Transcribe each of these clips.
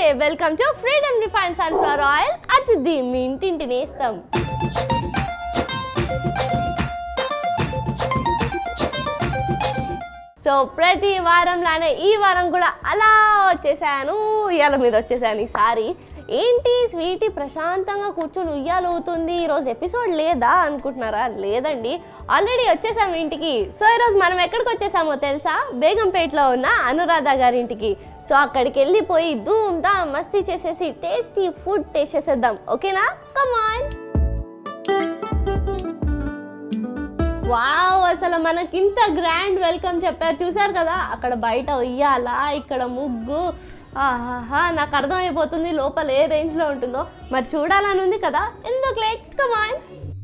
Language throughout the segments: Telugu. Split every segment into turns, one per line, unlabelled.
Welcome to Freedom refine sunflower oil అతిథి మీ ఇంటింటి నేస్తాం సో ప్రతి వారంలానే ఈ వారం కూడా అలా వచ్చేసాను ఉయ్యాల మీద వచ్చేసాను ఈసారి ఏంటి స్వీటీ ప్రశాంతంగా కూర్చొని ఉయ్యాలు అవుతుంది ఈరోజు ఎపిసోడ్ లేదా అనుకుంటున్నారా లేదండి ఆల్రెడీ వచ్చేసాము ఇంటికి సో ఈరోజు మనం ఎక్కడికి వచ్చేసామో తెలుసా బేగంపేటలో ఉన్న అనురాధ గారి ఇంటికి సో అక్కడికి వెళ్ళిపోయి ధూమ్ ధామ్ మస్తీ చేసేసి టేస్టీ ఫుడ్ టేస్ట్ చేసేద్దాం ఓకేనా కమాన్ వావ్ అసలు మనకింత గ్రాండ్ వెల్కమ్ చెప్పారు చూసారు కదా అక్కడ బయట ఉయ్యాల ఇక్కడ ముగ్గు ఆహాహా నాకు అర్థమైపోతుంది లోపల ఏ రేంజ్లో ఉంటుందో మరి చూడాలని ఉంది కదా ఎందుకు లేట్ కమాన్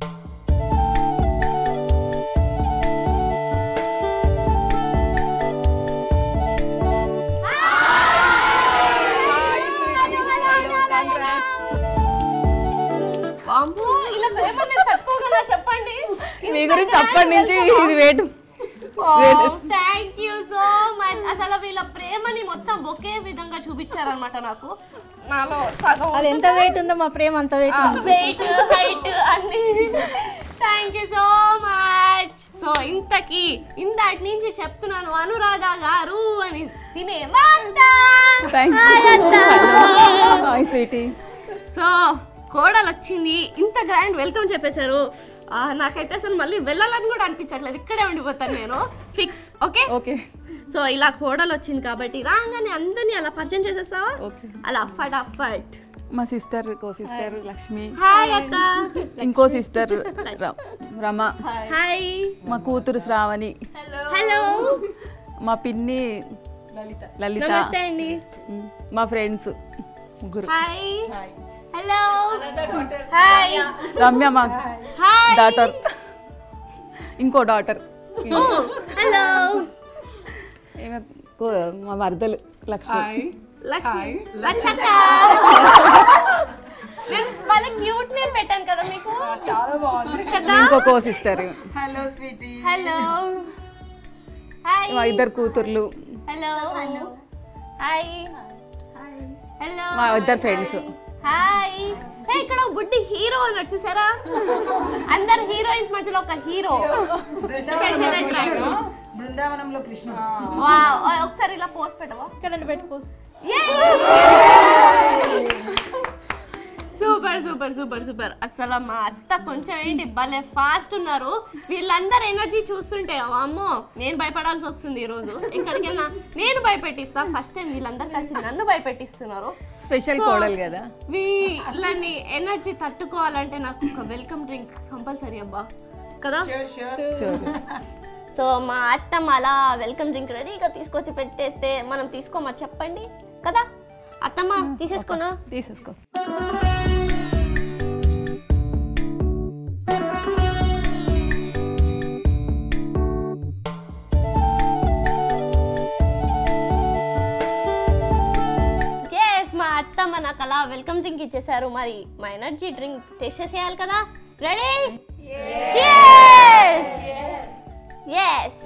వామ్మో, ఇలా ప్రేమ నేను తట్టుకోగలనా చెప్పండి
మీ గురించి అప్పటి నుంచి ఇది వేటు
థ్యాంక్ యూ సో మచ్ అసలు వీళ్ళ ప్రేమని మొత్తం ఒకే విధంగా చూపించారనమాట నాకు నాలో సగం
అది ఎంత వెయిట్ ఉందో మా ప్రేమ అంత వెయిట్ ఉంది
వెయిట్ హైట్ అన్ని thank you so much so ఇంతకి ఇందాటి నుంచి చెప్తున్నాను అనురాధ గారు అని తినే
థ్యాంక్ హాయ్ స్వీటీ
సో కోడలు వచ్చింది ఇంత గ్రాండ్ వెల్కమ్ చెప్పేశారు ఆ, నాకైతే అసలు మళ్ళీ వెళ్ళాలని కూడా అనిపించట్లేదు ఇక్కడే ఉండిపోతాను నేను ఫిక్స్ ఓకే
ఓకే
సో ఇలా కోడలు వచ్చింది కాబట్టి రాగానే అందరినీ అలా పరిచయం చేసేస్తావా
ఓకే
అలా ఫటాఫట్
మా సిస్టర్ ఇంకో సిస్టర్ లక్ష్మి
హాయ్ అక్క
ఇంకో సిస్టర్ రమ
హాయ్
మా కూతురు శ్రావణి
హలో
మా పిన్ని లలిత
నమస్తే అండి
ఉమ్, మా ఫ్రెండ్స్ ముగ్గురు
హాయ్ హలో హాయ్
రమ్య మా
హాయ్
డాటర్ ఇంకో డాటర్
హలో
ఏమే కో- మా మరదలు లక్ష్మి
లక్ష్మి లచ్చక్క నేను వాళ్ళ క్యూట్ నేమ్ పెట్టాను కదా మీకు కదా
ఇంకో కో sister
hello sweetie
hello hi
మా ఇద్దరు కూతుర్లు
హలో హాయ్ హలో
మా ఇద్దరు ఫ్రెండ్స్
హాయ్ హే ఇక్కడ ఒక బుడ్డి హీరో అన్నట్టు చూసారా అందరు హీరోయిన్స్ మధ్యలో ఒక హీరో స్పెషల్ అట్రాక్షన్
బృందావనంలో కృష్ణ
వావ్ ఒకసారి ఇలా పోస్ట్ పెట్టవా
ఇక్కడ పెట్టుకో
సూపర్ సూపర్ సూపర్ సూపర్ అసలు మా అత్త కొంచెం ఏంటి భలే ఫాస్ట్ ఉన్నారు వీళ్ళందరూ ఎనర్జీ చూస్తుంటే అమ్మో నేను భయపడాల్సి వస్తుంది ఈ రోజు ఇక్కడికి వెళ్ళినా నేను భయపెట్టిస్తా ఫస్ట్ టైం వీళ్ళందరూ కలిసి నన్ను భయపెట్టిస్తున్నారు
స్పెషల్ కోడలు కదా
వీళ్ళని ఎనర్జీ తట్టుకోవాలంటే నాకు ఒక వెల్కమ్ డ్రింక్ కంపల్సరీ అబ్బా కదా సో మా అత్తమ్మ అలా వెల్కమ్ డ్రింక్ రెడీగా తీసుకొచ్చి పెట్టేస్తే మనం తీసుకోమా చెప్పండి కదా అత్తమ్మ తీసేసుకున్నా
తీసేసుకో
ఎస్ మా అత్తమ్మ నాకు అలా వెల్కమ్ డ్రింక్ ఇచ్చేసారు మరి మా ఎనర్జీ డ్రింక్ టేస్ట్ చేయాలి కదా రెడీ ఎస్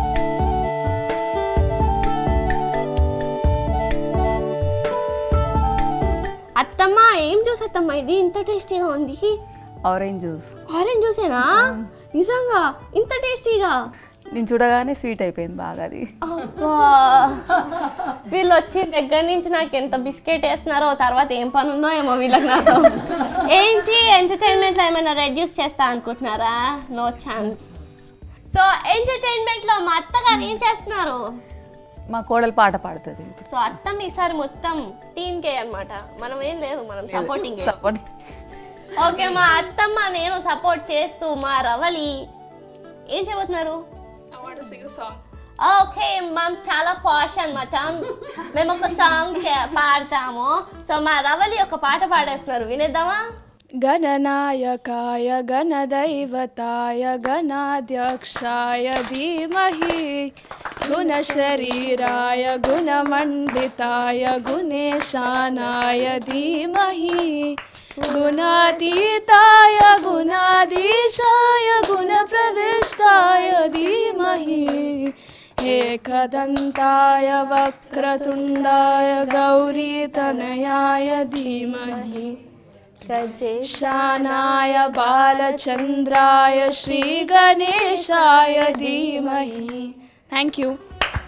అత్తమ్మ ఏం జ్యూస్ అత్తమ్మ ఇది ఇంత టేస్టీగా ఉంది
ఆరెంజ్ జ్యూస్
ఆరెంజ్ జ్యూసేనా నిజంగా ఇంత టేస్టీగా
నేను చూడగానే స్వీట్ అయిపోయింది బాగా అది
అబ్బా వీళ్ళు వచ్చి దగ్గర నుంచి నాకు ఎంత బిస్కెట్ వేస్తున్నారో తర్వాత ఏం పని ఉందో ఏమో వీళ్ళకి నాతో ఏంటి ఎంటర్టైన్మెంట్లో ఏమైనా రెడ్యూస్ చేస్తా అనుకుంటున్నారా నో ఛాన్స్ సో ఎంటర్టైన్మెంట్లో మా అత్తగారు ఏం చేస్తున్నారు
మా కోడలు పాట పాడుతుంది
సో అత్తమ్మ ఈసారి మొత్తం టీమ్ కే అన్నమాట మనం ఏం లేదు మనం సపోర్టింగ్
సపోర్ట్
ఓకే మా అత్తమ్మ నేను సపోర్ట్ చేస్తూ మా రవలి ఏం చేయబోతున్నారు ఓకే మేము చాలా పాష్ అనమాట మేము ఒక సాంగ్ పాడతాము సో మా రవలి ఒక పాట పాడేస్తున్నారు వినేద్దామా
गणनायकाय गणदैवताय गणाध्यक्षाय धीमहि गुणशरीराय गुणमण्डिताय गुणेशानाय धीमहि गुणातीताय गुणाधीशाय गुणप्रविष्टाय धीमहि एकदन्ताय वक्रतुण्डाय गौरीतनयाय धीमहि
గజేష్
शानाय बालचन्द्राय श्रीगणेशाय धीमहि thank you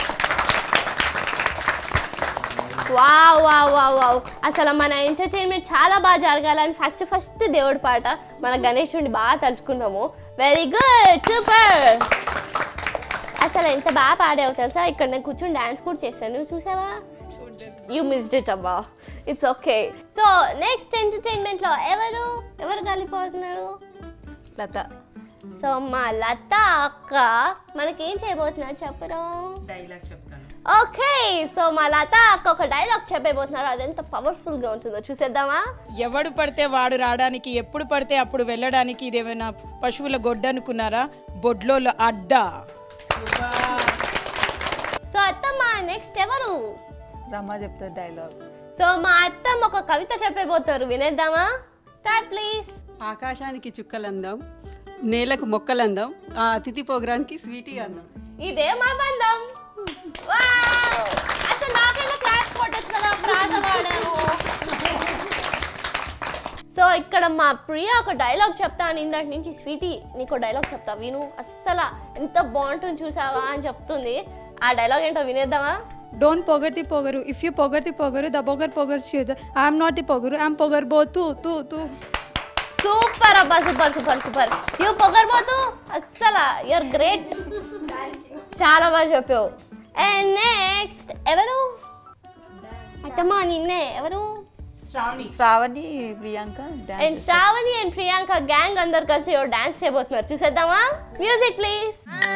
wow wow wow wow అసలు మన ఎంటర్టైన్మెంట్ చాలా బాగా జరగాలని ఫస్ట్ ఫస్ట్ దేవుడి పాట మన గణేశుడిని బాగా తలుచుకున్నాము వెరీ గుడ్ సూపర్ అసలు ఎంత బాగా పాడావు తెలుసా ఇక్కడ నేను కూర్చొని డాన్స్ కూడా చేశాను నువ్వు చూసావా యూ మిస్డ్ ఇట్ అబ్బా ఇట్స్ ఓకే సో నెక్స్ట్ ఎంటర్టైన్మెంట్లో ఎవరు ఎవరు కలిపోతున్నారు
లత
సో మా లత అక్క మనకేం చేయబోతున్నారు చెప్పరు
డైలాగ్ చెప్తాను
ఓకే సో మా లత అక్క ఒక డైలాగ్ చెప్పబోతున్నారు అది ఎంత పవర్ఫుల్ గా ఉంటుందో చూసేద్దామా
ఎవడు పడితే వాడు రావడానికి ఎప్పుడు పడితే అప్పుడు వెళ్ళడానికి ఇదేమైనా పశువుల గొడ్డ అనుకున్నారా బొడ్లో అడ్డ
సో అత్తమ్మ నెక్స్ట్ ఎవరు
రమ్మ చెప్తుంది డైలాగ్
సో మా అత్తమ్మ ఒక కవిత చెప్పబోతున్నారు వినేద్దామా స్టార్ట్ ప్లీజ్
ఆకాశానికి చుక్కలందాం నేలకు మొక్కలందాం ఆ అతిథి పోగ్రానికి స్వీటీ అందం
ఇదే మా బంధం వావ్! అసలు నాకైనా క్లాస్ కొట్టచ్చు కదా ప్రాస పాడాము సో ఇక్కడ మా ప్రియ ఒక డైలాగ్ చెప్తాను ఇందాటి నుంచి స్వీటీ నీకు డైలాగ్ చెప్తా విను అస్సలు ఎంత బాగుంటుంది చూసావా అని చెప్తుంది ఆ డైలాగ్ ఏంటో వినేద్దామా
Don't pogarti pogaru. If you pogarti pogaru, the pogar pogar shida. I am not the pogaru. I am pogar bo tu tu tu.
Super అబ్బా సూపర్ సూపర్ సూపర్ యూ పొగర్బోతు అస్సలు యూఆర్ గ్రేట్ చాలా బాగా చెప్పావు అండ్ నెక్స్ట్ ఎవరు అత్తమ్మ నిన్నే ఎవరు
Shravani Priyanka dance
and Shravani and Priyanka gang అందరు కలిసి డాన్స్ చేయబోతున్నారు చూసేద్దామా మ్యూజిక్ ప్లీజ్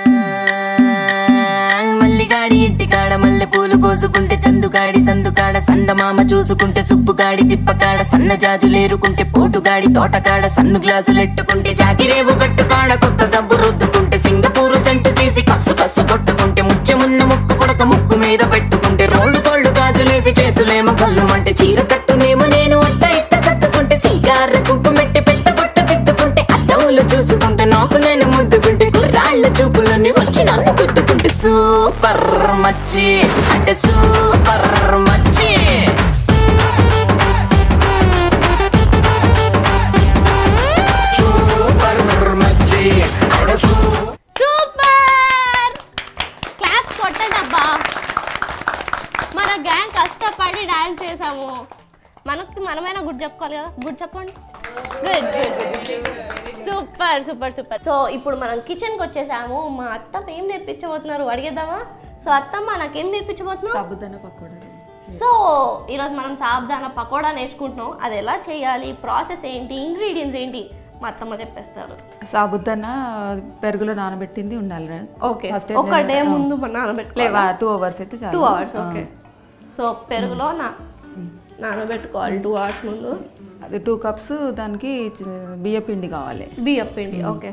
మల్లిగాడి ఇంటికాడ మల్లె పూలు కోసుకుంటే చందుగాడి సందుకాడ సందమామ చూసుకుంటే సుప్పుగాడి తిప్పకాడ సన్న జాజులేరుకుంటే పోటుగాడి తోటకాడ సన్ను గ్లాసులెట్టుకుంటే జాకిరేవు గట్టుకాడ కొత్త సబ్బు రుద్దుకుంటే సింగపూరు సెంటు తీసి కస్సు కస్సు కొట్టుకుంటే ముచ్చెమున్న ముక్కు పుడక ముక్కు మీద పెట్టుకుంటే రోళ్ళు కోళ్ళు గాజులేసి చేతులేమో కళ్ళు అంటే చీర కట్టునేమో నేను అట్ట ఇట్ట సత్తుకుంటే సింగార కుంకుమెట్టి పెట్ట బొట్టు దిద్దుకుంటే అద్దంలో చూసుకుంటే నాకు నేను ముద్దుకుంటే కుర్రాళ్ళ చూపులని వచ్చి నన్ను గుద్దుకుంటే సూపర్ మచ్చి అంటే సూపర్ మచ్చి సూపర్ మచ్చి అంటే సూపర్
సూపర్ క్లాప్ కొట్టండి అబ్బా మన గ్యాంగ్ కష్టపడి డాన్స్ చేసాము మనకి మనమైనా గుడ్ చెప్పుకోవాలి కదా గుడ్ చెప్పండి good good super super super so ఇప్పుడు మనం కిచెన్కి వచ్చేసాము మా అత్తమ్మ ఏం నేర్పించబోతున్నారు అడిగేద్దామా సో అత్తమ్మ నాకేం నేర్పించబోతున్నావు
సాబుదాన పకోడా
సో ఈరోజు మనం సాబ్దాన పకోడా నేర్చుకుంటున్నాం అది ఎలా చేయాలి ప్రాసెస్ ఏంటి ఇంగ్రీడియంట్స్ ఏంటి మా అత్తమ్మ చెప్పేస్తారు
సాబుదాన పెరుగులో నానబెట్టింది ఉండాలి రా.
ఓకే
First
ఒక
ఏంటంటే-
డే
ఆ.
ముందు నానబెట్టుకోవాలి
లేవా టూ అవర్స్ అయితే చాలు
టూ అవర్స్ ఓకే సో పెరుగులో నా నానబెట్టుకోవాలి టూ అవర్స్ ముందు
అది టూ కప్స్ దానికి చి- బియ్య పిండి కావాలి
బియ్యం పిండి ఓకే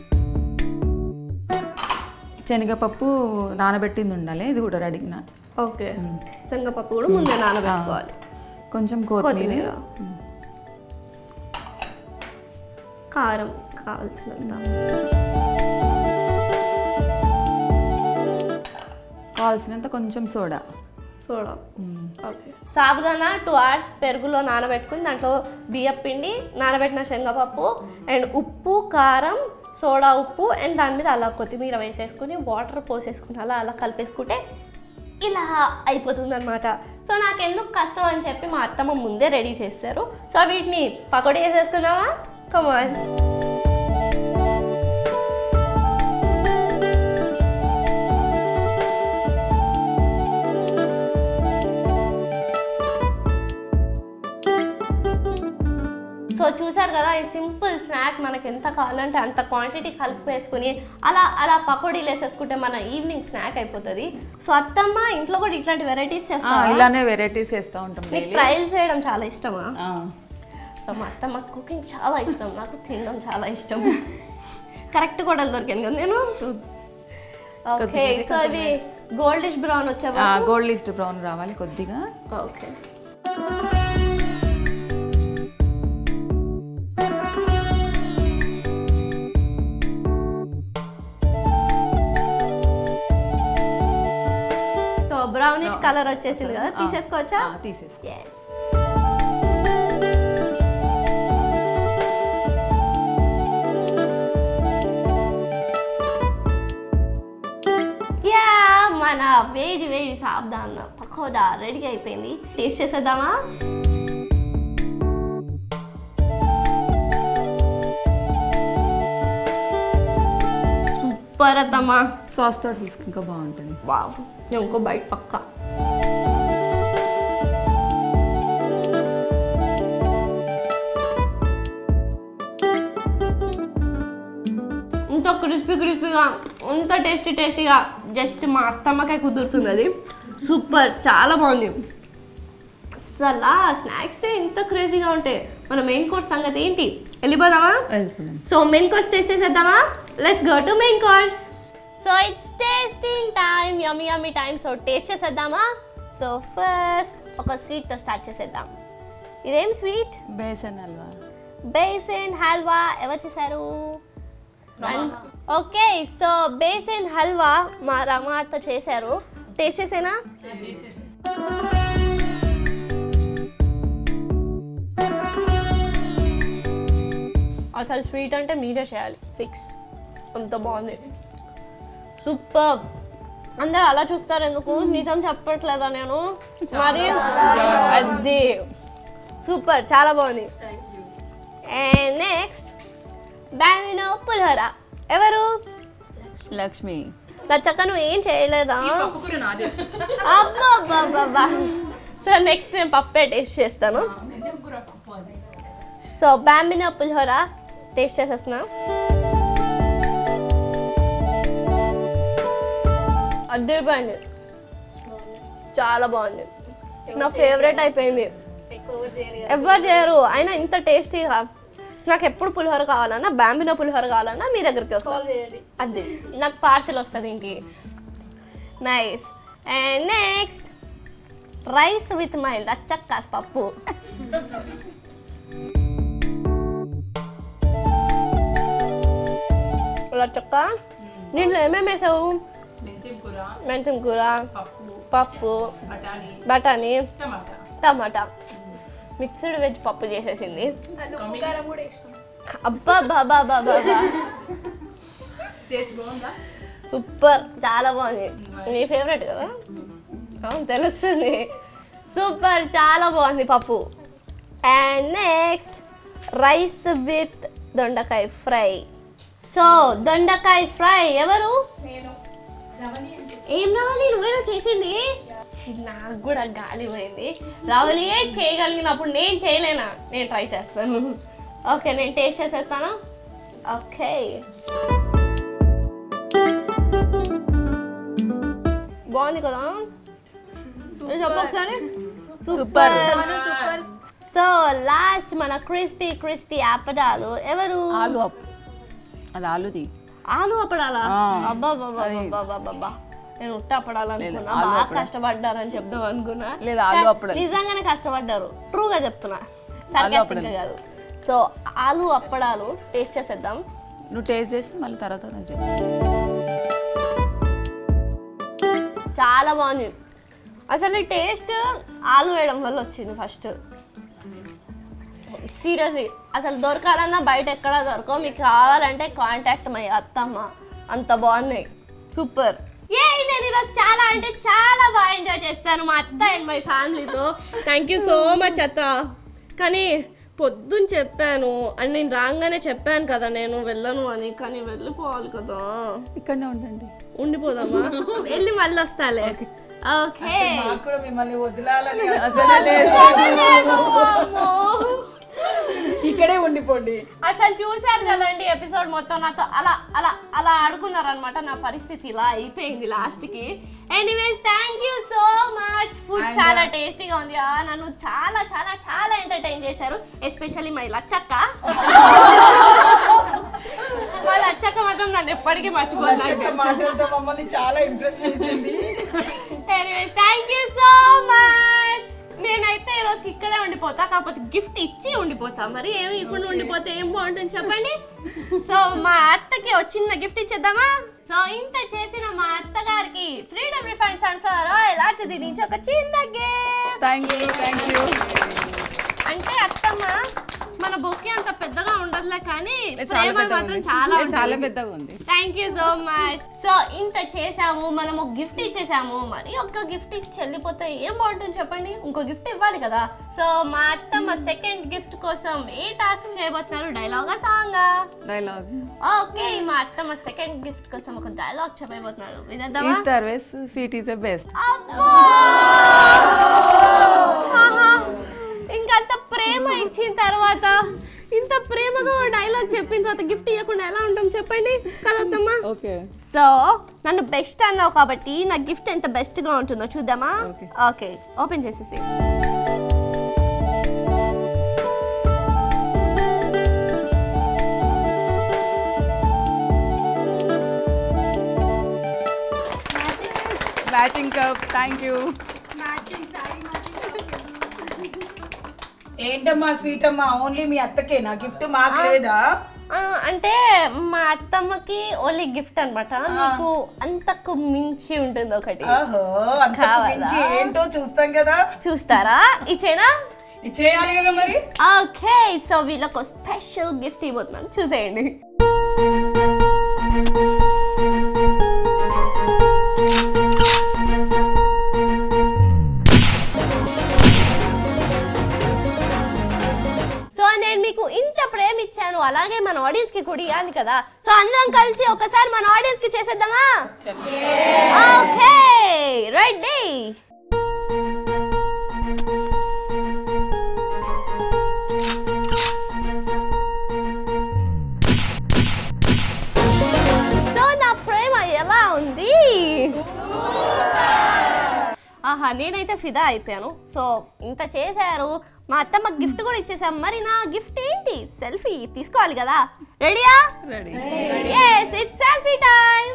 శనగపప్పు నానబెట్టింది ఉండాలి ఇది కూడా అడిగిన
ఓకే శనగపప్పు కూడా ముందే నానబెట్టుకోవాలి
కొంచెం కొత్తిమీర
కొత్తిమీర కారం కావాల్సినంత
కావాల్సినంత కొంచెం soda
soda okay sabudana two hours పెరుగులో నానబెట్టుకుని దాంట్లో బియ్యం పిండి నానబెట్టిన శనగపప్పు అండ్ ఉప్పు కారం సోడా ఉప్పు అండ్ దాని మీద అలా కొత్తిమీర వేసేసుకుని వాటర్ పోసేసుకుని అలా అలా కలిపేసుకుంటే ఇలా అయిపోతుంది అనమాట సో నాకు ఎందుకు కష్టం అని చెప్పి మా అత్తమ్మ ముందే రెడీ చేస్తారు సో వీటిని పకోడీ వేసేసుకున్నావా కమాన్ సో చూసారు కదా ఈ సింపుల్ స్నాక్ మనకి ఎంత కావాలంటే అంత క్వాంటిటీ కలిపి వేసుకుని అలా అలా పకోడీలు వేసేసుకుంటే మన ఈవినింగ్ స్నాక్ అయిపోతుంది సో అత్తమ్మ ఇంట్లో కూడా ఇట్లాంటి వెరైటీస్
ఆ,
చేస్తా
ఇలానే వెరైటీస్ చేస్తూ ఉంటాం
మీకు
డైలీ
ట్రయల్స్ చేయడం చాలా ఇష్టమా సో మా అత్తమ్మ కుకింగ్ చాలా ఇష్టం నాకు తినడం చాలా ఇష్టం కరెక్ట్ కూడా దొరికాను కదా నేను ఓకే సో ఇవి గోల్డిష్ బ్రౌన్ వచ్చేవా
గోల్డ్ లిస్ట్ బ్రౌన్ రావాలి కొద్దిగా
ఓకే కలర్ వచ్చేసింది కదా తీసేసుకోవచ్చా
ఆ, తీసేసి
ఎస్ యా మన వేడి వేడి సాబ్దాన్ పకోడా రెడీ అయిపోయింది టేస్ట్ చేసేద్దామా సూపర్ అత్తమ్మా
సాస్ తోటి తీసుకు ఇంకా బాగుంటుంది
వావ్ నేను ఇంకో బయట పక్క ఇంత క్రిస్పీ క్రిస్పీగా ఇంత టేస్టీ టేస్టీగా జస్ట్ మా అత్తమ్మకే కుదురుతుంది అది సూపర్ చాలా బాగుంది అసలు స్నాక్స్ ఇంత క్రేజీగా ఉంటాయి మన మెయిన్ కోర్స్ సంగతి ఏంటి వెళ్ళిపోదామా
వెళ్తున్నాం
సో మెయిన్ కోర్స్ టేస్ట్ చేసేద్దామా let's go to main course so it's tasting time yummy yummy time so taste చేసేద్దామా సో ఫస్ట్ ఒక స్వీట్తో స్టార్ట్ చేసేద్దాం ఇదేం స్వీట్
బేసన్ హల్వా
బేసిన్ హల్వా ఎవరు చేశారు ఓకే సో బేసిన్ హల్వా మా రమాత చేశారు టేస్ట్ చేసేనా అసలు స్వీట్ అంటే మీరే చేయాలి ఫిక్స్ అంత బాగుంది సూపర్ అందరూ అలా చూస్తారు ఎందుకు నిజం చెప్పట్లేదా నేను మరి అది సూపర్ చాలా బాగుంది అండ్ నెక్స్ట్ బ్యాంగినో పులిహోర ఎవరు
లక్ష్మి
నచ్చక నువ్వు ఏం చేయలేదా అబ్బా సో నెక్స్ట్ నేను పప్పే టేస్ట్ చేస్తాను సో బ్యాంబినో పులిహోర టేస్ట్ చేసేస్తున్నా అద్దరిపోయింది చాలా బాగుంది నా ఫేవరెట్ అయిపోయింది ఎవరు చేయరు అయినా ఇంత టేస్టీగా నాకు ఎప్పుడు పులిహోర కావాలన్నా బ్యాంబినో పులిహోర కావాలన్నా మీ దగ్గరికి వస్తుంది అది నాకు పార్సల్ వస్తుంది ఇంకి nice and next rice with my లచ్చక్కాస్ పప్పు లచ్చక్క దీంట్లో ఏమేమి వేసావు మెంతిం కూర పప్పు బఠానీ టమాటా మిక్స్డ్ వెజ్ పప్పు చేసేసింది అబ్బా బాబా బాబా సూపర్ చాలా బాగుంది నీ ఫేవరెట్ కదా అవును తెలుస్తుంది సూపర్ చాలా బాగుంది పప్పు అండ్ నెక్స్ట్ రైస్ విత్ దొండకాయ ఫ్రై సో దొండకాయ ఫ్రై ఎవరు ఏం రావాలి నువ్వేనా చేసింది ఛీ, నాకు కూడా గాలి పోయింది రావలియే చేయగలిగినప్పుడు నేను చేయలేనా నేను ట్రై చేస్తాను ఓకే నేను టేస్ట్ చేసేస్తాను ఓకే బాగుంది కదా ఇది చెప్పు ఒకసారి సూపర్ సో లాస్ట్ మన క్రిస్పీ క్రిస్పీ అప్పడాలు ఎవరు
ఆలు అప్ అది ఆలుది
ఆలు అప్పడాలా
ఆ.
అబ్బా బాబా బాబా బాబా నేను ఉట్ట అప్పడాలు అనుకున్నా
ఆలు
బాగా
అప్పడాలు.
కష్టపడ్డారని చెప్దాం అనుకున్నా
లేదు, ఆలు
కా-
అప్పడాలు.
నిజంగానే కష్టపడ్డారు ట్రూగా చెప్తున్నా సర్కాస్టిక్
అప్పడాలు.
కాదు సో ఆలు అప్పడాలు టేస్ట్ చేసేద్దాం
నువ్వు టేస్ట్ చేసి మళ్ళీ తర్వాత నాకు చెప్పు
చాలా బాగుంది అసలు ఈ టేస్ట్ ఆలు వేయడం వల్ల వచ్చింది ఫస్ట్ సీరియస్లీ అసలు దొరకాలన్నా బయట ఎక్కడ దొరకవు మీకు కావాలంటే కాంటాక్ట్ మై అత్తమ్మ అంత బాగుంది సూపర్ ఏ నేను ఈరోజు చాలా అంటే చాలా బాగా ఎంజాయ్ చేస్తాను మా అత్త అండ్ మై ఫ్యామిలీతో థ్యాంక్ యూ సో మచ్ అత్త కానీ పొద్దున్న చెప్పాను అండ్ నేను రాగానే చెప్పాను కదా నేను వెళ్ళను అని కానీ వెళ్ళిపోవాలి కదా
ఇక్కడనే ఉండండి
ఉండిపోదామా వెళ్ళి మళ్ళీ వస్తాలే ఓకే
కూడా మిమ్మల్ని వదిలాలని ఇక్కడే ఉండిపోండి
అసలు చూశారు కదండి ఎపిసోడ్ మొత్తం నాతో అలా అలా అలా ఆడుకున్నారనమాట నా పరిస్థితి ఇలా అయిపోయింది లాస్ట్ కి anyways thank you so much food చాలా టేస్టీగా ఉంది ఆ, నన్ను చాలా చాలా చాలా ఎంటర్టైన్ చేశారు ఎస్పెషల్లీ మై లచ్చక్క మా లచ్చక్క మాత్రం నన్ను ఎప్పటికీ మర్చిపోతున్నాను
మాటలతో మమ్మల్ని చాలా ఇంప్రెస్ చేసింది
anyways thank you so much నేనైతే ఈ రోజుకి ఇక్కడే ఉండిపోతా కాకపోతే గిఫ్ట్ ఇచ్చి ఉండిపోతా మరి ఏమి ఇప్పుడు ఉండిపోతే ఏం బాగుంటుంది చెప్పండి సో మా అత్తకి ఒక చిన్న గిఫ్ట్ ఇచ్చేద్దామా సో ఇంత చేసిన మా అత్తగారికి ఫ్రీడమ్ రిఫైన్ సన్ఫ్లవర్ ఆయిల్ అతిథి నుంచి ఒక చిన్న gift
thank you thank you
అంటే అత్తమ్మ మన బొక్కే అంత పెద్దగా ఉండదులే కానీ
చాలా
ప్రేమ
పెద్దగా
మాత్రం
ఉంది.
చాలా
చాలా పెద్దగా ఉంది
thank you so much so ఇంత చేసాము మనం ఒక గిఫ్ట్ ఇచ్చేసాము మరి ఒక్క గిఫ్ట్ ఇచ్చి వెళ్ళిపోతే ఏం బాగుంటుంది చెప్పండి ఇంకో గిఫ్ట్ ఇవ్వాలి కదా సో మా అత్తమ్మ సెకండ్ గిఫ్ట్ కోసం ఏ టాస్క్ చేయబోతున్నారు డైలాగా సాంగా
డైలాగ్
ఓకే మా అత్తమ్మ సెకండ్ గిఫ్ట్ కోసం ఒక డైలాగ్ చెప్పబోతున్నారు
ఈ
వినేద్దామా
star ways sweet is the best
అబ్బో! ఆహా! ఇంకంత ప్రేమ ఇచ్చిన తర్వాత ఇంత ప్రేమగా డైలాగ్ చెప్పిన తర్వాత గిఫ్ట్ ఇవ్వకుండా ఎలా ఉంటాం చెప్పండి కదమ్మా
ఓకే
సో నన్ను బెస్ట్ అన్నావు కాబట్టి నా గిఫ్ట్ ఎంత బెస్ట్ గా ఉంటుందో చూద్దామా
Okay.
ఓకే ఓపెన్ చేసేసి
మ్యాచింగ్ కప్ థ్యాంక్ యూ
ఏంటమ్మా స్వీట్ అమ్మా ఓన్లీ మీ అత్తకే నా గిఫ్ట్ మాకు లేదా
ఆ, అంటే మా అత్తమ్మకి ఓన్లీ గిఫ్ట్ అన్నమాట మీకు అంతకు మించి ఉంటుంది ఒకటి
ఓహో అంతకు
కావాలా?
మించి ఏంటో చూస్తాం కదా
చూస్తారా ఇచ్చేనా
ఇచ్చేయాలి కదా మరి
ఓకే సో వీళ్ళకు స్పెషల్ గిఫ్ట్ ఇవ్వబోతున్నాను చూసేయండి సో నేను మీకు ఇంత ప్రేమ ఇచ్చాను అలాగే మన ఆడియన్స్ కి కూడా ఇవ్వాలి కదా సో అందరం కలిసి ఒకసారి మన ఆడియన్స్ కి చేసేద్దామా ఓకే రెడీ సో నా ప్రేమ ఎలా ఉంది ఆహా నేనైతే ఫిదా అయిపోయాను సో ఇంత చేశారు మా అత్తమ్మ గిఫ్ట్ కూడా ఇచ్చేసాం మరి నా గిఫ్ట్ ఏంటి సెల్ఫీ తీసుకోవాలి కదా రెడీయా
ready
yes it's selfie time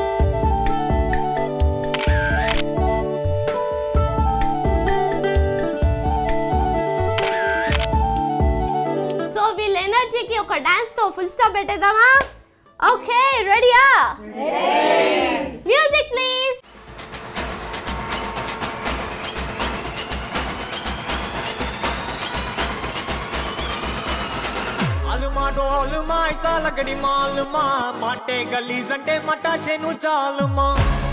so వీళ్ళ ఎనర్జీకి ఒక డాన్స్ తో ఫుల్ స్టాప్ పెట్టేద్దామా ఓకే రెడీయా మ్యూజిక్ ప్లీజ్
అలుమా డోలుమా చాలగడి మాలుమా మాటే గలీజ్ అంటే మటాషేను చాలుమా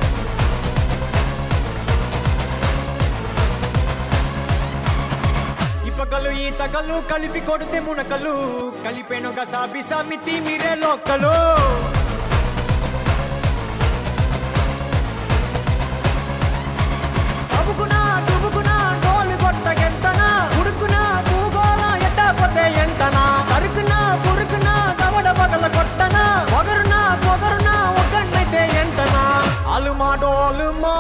ఇపగలు ఈతగలు కలిపి కొడితే మునకలు కలిపేనుగ సాబి సమితి మీరే లోకలు అబుకునా డుబుకునా డోలు కొట్ట ఎంతనా ఉడుకునా భూగోళ ఎట్ట కొట్టే ఎంతనా సరుకునా పురుకునా దవడ పగల కొట్టనా పొగరునా పొగరునా ఒక్కడైతే ఎంతనా అలుమా డోలుమా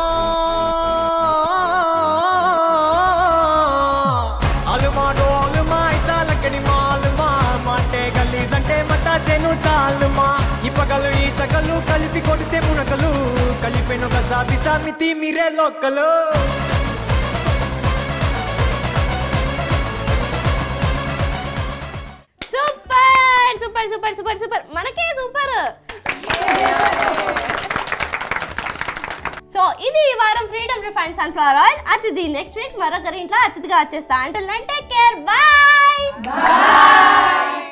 అలుమా డోలుమా ఇతాలక్కడి మాలుమా మాటే గలీజ్ అంటే మటాసేను చాలుమా ఇప్పగలు ఈతగలు కలిపి కొడితే మునకలు కలిపెనొక సాబి సామితి మీరే లోకలు
super super super super super మనకే సూపర్ సో ఇది ఈ వారం ఫ్రీడమ్ రిఫైన్ సన్ఫ్లవర్ ఆయిల్ అతిథి నెక్స్ట్ వీక్ మరొకరి ఇంట్లో అతిథిగా వచ్చేస్తా అంటే టేక్ కేర్ బాయ్